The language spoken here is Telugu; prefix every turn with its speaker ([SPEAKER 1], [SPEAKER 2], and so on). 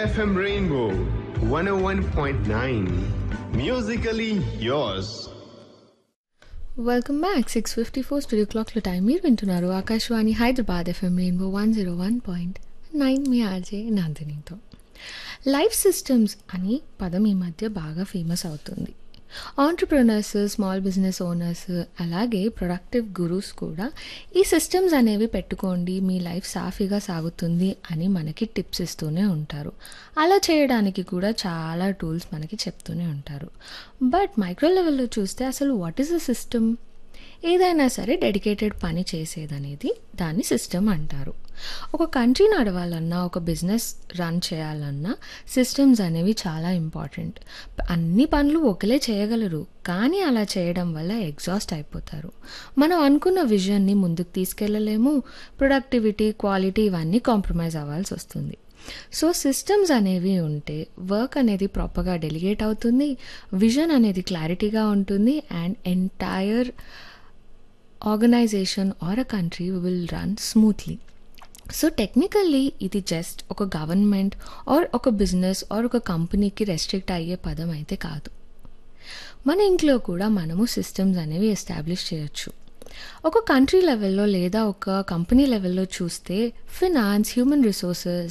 [SPEAKER 1] FM Rainbow 101.9. Musically yours.
[SPEAKER 2] Welcome back six fifty four studio క్లాక్లో టైం మీరు వింటున్నారు ఆకాశవాణి Hyderabad FM rainbow one zero one point nine మీ ఆర్జే నందినితో లైఫ్ సిస్టమ్స్ అని పదం ఈ మధ్య బాగా ఫేమస్ అవుతుంది ఆంటర్ప్రినర్స్ స్మాల్ బిజినెస్ ఓనర్స్ అలాగే ప్రొడక్టివ్ గురూస్ కూడా ఈ సిస్టమ్స్ అనేవి పెట్టుకోండి మీ లైఫ్ సాఫీగా సాగుతుంది అని మనకి టిప్స్ ఇస్తూనే ఉంటారు అలా చేయడానికి కూడా చాలా టూల్స్ మనకి చెప్తూనే ఉంటారు బట్ మైక్రో లెవెల్లో చూస్తే అసలు వాట్ ఈస్ ద సిస్టమ్ ఏదైనా సరే డెడికేటెడ్ పని చేసేదనేది దాన్ని సిస్టమ్ అంటారు ఒక కంట్రీ నడవాలన్నా ఒక బిజినెస్ రన్ చేయాలన్నా సిస్టమ్స్ అనేవి చాలా ఇంపార్టెంట్ అన్ని పనులు ఒకలే చేయగలరు కానీ అలా చేయడం వల్ల ఎగ్జాస్ట్ అయిపోతారు మనం అనుకున్న విజన్ని ముందుకు తీసుకెళ్ళలేము ప్రొడక్టివిటీ క్వాలిటీ ఇవన్నీ కాంప్రమైజ్ అవ్వాల్సి వస్తుంది సో సిస్టమ్స్ అనేవి ఉంటే వర్క్ అనేది ప్రాపర్గా డెలిగేట్ అవుతుంది విజన్ అనేది క్లారిటీగా ఉంటుంది and entire organisation or a country will run smoothly so technically ఇది జస్ట్ ఒక గవర్నమెంట్ ఆర్ ఒక బిజినెస్ ఆర్ ఒక కంపెనీకి రెస్ట్రిక్ట్ అయ్యే పదం అయితే కాదు మన ఇంట్లో కూడా మనము సిస్టమ్స్ అనేవి ఎస్టాబ్లిష్ చేయొచ్చు ఒక కంట్రీ లెవెల్లో లేదా ఒక కంపెనీ లెవెల్లో చూస్తే ఫినాన్స్ హ్యూమన్ రిసోర్సెస్